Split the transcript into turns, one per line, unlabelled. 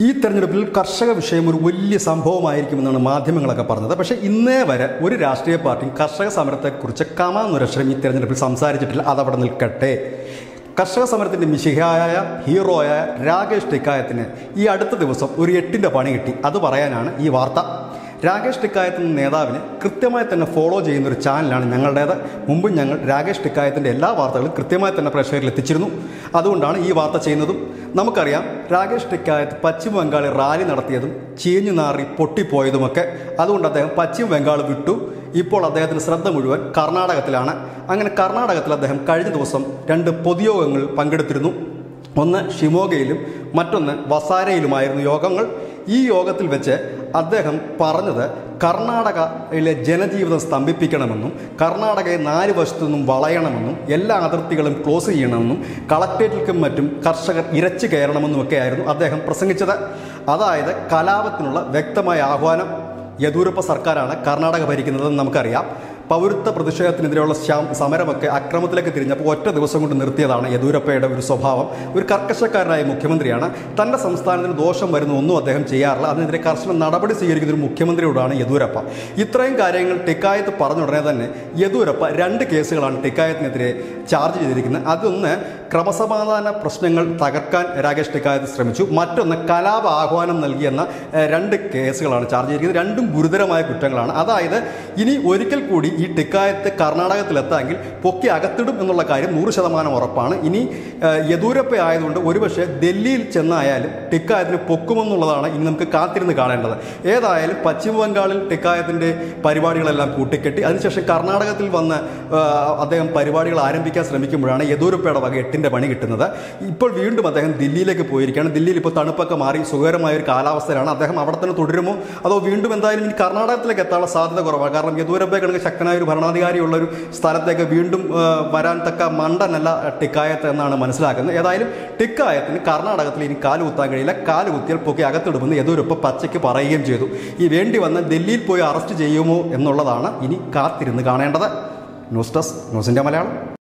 ഈ തെരഞ്ഞെടുപ്പിൽ കർഷക വിഷയം ഒരു വലിയ സംഭവമായിരിക്കുമെന്നാണ് മാധ്യമങ്ങളൊക്കെ പറഞ്ഞത് പക്ഷേ ഇന്നേ വരെ ഒരു രാഷ്ട്രീയ പാർട്ടിയും കർഷക സമരത്തെക്കുറിച്ച് കമാന്നൊരക്ഷരം ഈ തെരഞ്ഞെടുപ്പിൽ സംസാരിച്ചിട്ടില്ല അതവിടെ നിൽക്കട്ടെ കർഷക സമരത്തിൻ്റെ മിശിഹായ ഹീറോയായ രാകേഷ് ടിക്കായത്തിന് ഈ അടുത്ത ദിവസം ഒരു എട്ടിൻ്റെ പണി കിട്ടി അത് പറയാനാണ് ഈ വാർത്ത രാകേഷ് ടിക്കായത്ത് എന്ന നേതാവിനെ കൃത്യമായി തന്നെ ഫോളോ ചെയ്യുന്ന ഒരു ചാനലാണ് ഞങ്ങളുടേത് മുമ്പ് ഞങ്ങൾ രാകേഷ് ടിക്കായത്തിൻ്റെ എല്ലാ വാർത്തകളും കൃത്യമായി തന്നെ പ്രേക്ഷകരിൽ എത്തിച്ചിരുന്നു അതുകൊണ്ടാണ് ഈ വാർത്ത ചെയ്യുന്നതും നമുക്കറിയാം രാകേഷ് ടിക്കായത്ത് പശ്ചിമ ബംഗാളിൽ റാലി നടത്തിയതും ചീഞ്ഞു നാറി പൊട്ടിപ്പോയതുമൊക്കെ അതുകൊണ്ട് അദ്ദേഹം പശ്ചിമ ബംഗാൾ വിട്ടു ഇപ്പോൾ അദ്ദേഹത്തിൻ്റെ ശ്രദ്ധ മുഴുവൻ കർണാടകത്തിലാണ് അങ്ങനെ കർണാടകത്തിൽ അദ്ദേഹം കഴിഞ്ഞ ദിവസം രണ്ട് പൊതുയോഗങ്ങൾ പങ്കെടുത്തിരുന്നു ഒന്ന് ഷിമോഗയിലും മറ്റൊന്ന് വസാരയിലുമായിരുന്നു യോഗങ്ങൾ ഈ യോഗത്തിൽ വെച്ച് അദ്ദേഹം പറഞ്ഞത് കർണാടകയിലെ ജനജീവിതം സ്തംഭിപ്പിക്കണമെന്നും കർണാടകയെ നാല് വശത്തു നിന്നും വളയണമെന്നും എല്ലാ അതിർത്തികളും ക്ലോസ് ചെയ്യണമെന്നും കളക്ടറേറ്റിൽക്കും മറ്റും കർഷകർ ഇരച്ചു കയറണമെന്നും ഒക്കെയായിരുന്നു അദ്ദേഹം പ്രസംഗിച്ചത് അതായത് കലാപത്തിനുള്ള വ്യക്തമായ ആഹ്വാനം യെദ്യൂരപ്പ സർക്കാരാണ് കർണാടക ഭരിക്കുന്നതെന്ന് നമുക്കറിയാം പൗരത്വ പ്രതിഷേധത്തിനെതിരെയുള്ള ശ്യാം സമരമൊക്കെ അക്രമത്തിലേക്ക് തിരിഞ്ഞപ്പോൾ ഒറ്റ ദിവസം കൊണ്ട് നിർത്തിയതാണ് യെദ്യൂരപ്പയുടെ ഒരു സ്വഭാവം ഒരു കർക്കശക്കാരനായ മുഖ്യമന്ത്രിയാണ് തൻ്റെ സംസ്ഥാനത്തിന് ദോഷം വരുന്ന ഒന്നും അദ്ദേഹം ചെയ്യാറില്ല അതിനെതിരെ കർശന നടപടി സ്വീകരിക്കുന്ന ഒരു മുഖ്യമന്ത്രിയോടാണ് യെദ്യൂരപ്പ ഇത്രയും കാര്യങ്ങൾ ടിക്കായത്ത് പറഞ്ഞ ഉടനെ തന്നെ യെദ്യൂരപ്പ രണ്ട് കേസുകളാണ് ടിക്കായത്തിനെതിരെ ചാർജ് ചെയ്തിരിക്കുന്നത് അതൊന്ന് ക്രമസമാധാന പ്രശ്നങ്ങൾ തകർക്കാൻ രാകേഷ് ടിക്കായത്ത് ശ്രമിച്ചു മറ്റൊന്ന് കലാപ ആഹ്വാനം നൽകിയെന്ന ഏഹ്, രണ്ട് കേസുകളാണ് ചാർജ് ചെയ്തിരിക്കുന്നത് രണ്ടും ഗുരുതരമായ കുറ്റങ്ങളാണ് അതായത് ഇനി ഒരിക്കൽ കൂടി ഈ ടിക്കായത്ത് കർണാടകത്തിലെത്താമെങ്കിൽ പൊക്കി അകത്തിടും എന്നുള്ള കാര്യം നൂറ് ശതമാനം ഉറപ്പാണ് ഇനി ഏഹ്, യെദ്യൂരപ്പ ആയതുകൊണ്ട് ഒരുപക്ഷെ ഡൽഹിയിൽ ചെന്നായാലും ടിക്കായത്തിന് പൊക്കുമെന്നുള്ളതാണ് ഇനി നമുക്ക് കാത്തിരുന്ന് കാണേണ്ടത് ഏതായാലും പശ്ചിമ ബംഗാളിൽ ടിക്കായത്തിൻ്റെ പരിപാടികളെല്ലാം കൂട്ടിക്കെട്ടി അതിനുശേഷം കർണാടകത്തിൽ വന്ന് ഏഹ്, അദ്ദേഹം പരിപാടികൾ ആരംഭിക്കാൻ ശ്രമിക്കുമ്പോഴാണ് യെദ്യൂരപ്പയുടെ വക എട്ടിൻ്റെ പണി കിട്ടുന്നത് ഇപ്പോൾ വീണ്ടും അദ്ദേഹം ദില്ലിയിലേക്ക് പോയിരിക്കുകയാണ് ദില്ലിയിൽ ഇപ്പോൾ തണുപ്പൊക്കെ മാറി സുഖകരമായ ഒരു കാലാവസ്ഥയിലാണ് അദ്ദേഹം അവിടെ തന്നെ തുടരുമോ അതോ വീണ്ടും എന്തായാലും ഇനി കർണാടകത്തിലേക്ക് എത്താനുള്ള സാധ്യത കുറവാണ് കാരണം യെദ്യൂരപ്പയെ കണക്ക് ശക്തനായ ഒരു ഭരണാധികാരിയുള്ള ഒരു സ്ഥലത്തേക്ക് വീണ്ടും ആ, വരാൻ തക്ക മണ്ടനല്ല ടിക്കായത്ത് എന്നാണ് മനസ്സിലാക്കുന്നത് ഏതായാലും ടിക്കായത്തിന് കർണാടകത്തിൽ ഇനി കാലുകുത്താൻ കഴിയില്ല കാലുകുത്തിയാൽ പൊക്കി അകത്തിടുമെന്ന് യെദ്യൂരപ്പ പച്ചയ്ക്ക് പറയുകയും ചെയ്തു ഈ വേണ്ടി വന്ന് ഡൽഹിയിൽ പോയി അറസ്റ്റ് ചെയ്യുമോ എന്നുള്ളതാണ് ഇനി കാത്തിരുന്ന് കാണേണ്ടത് ന്യൂസ് ഡെസ്ക് ന്യൂസിൻ്റെ മലയാളം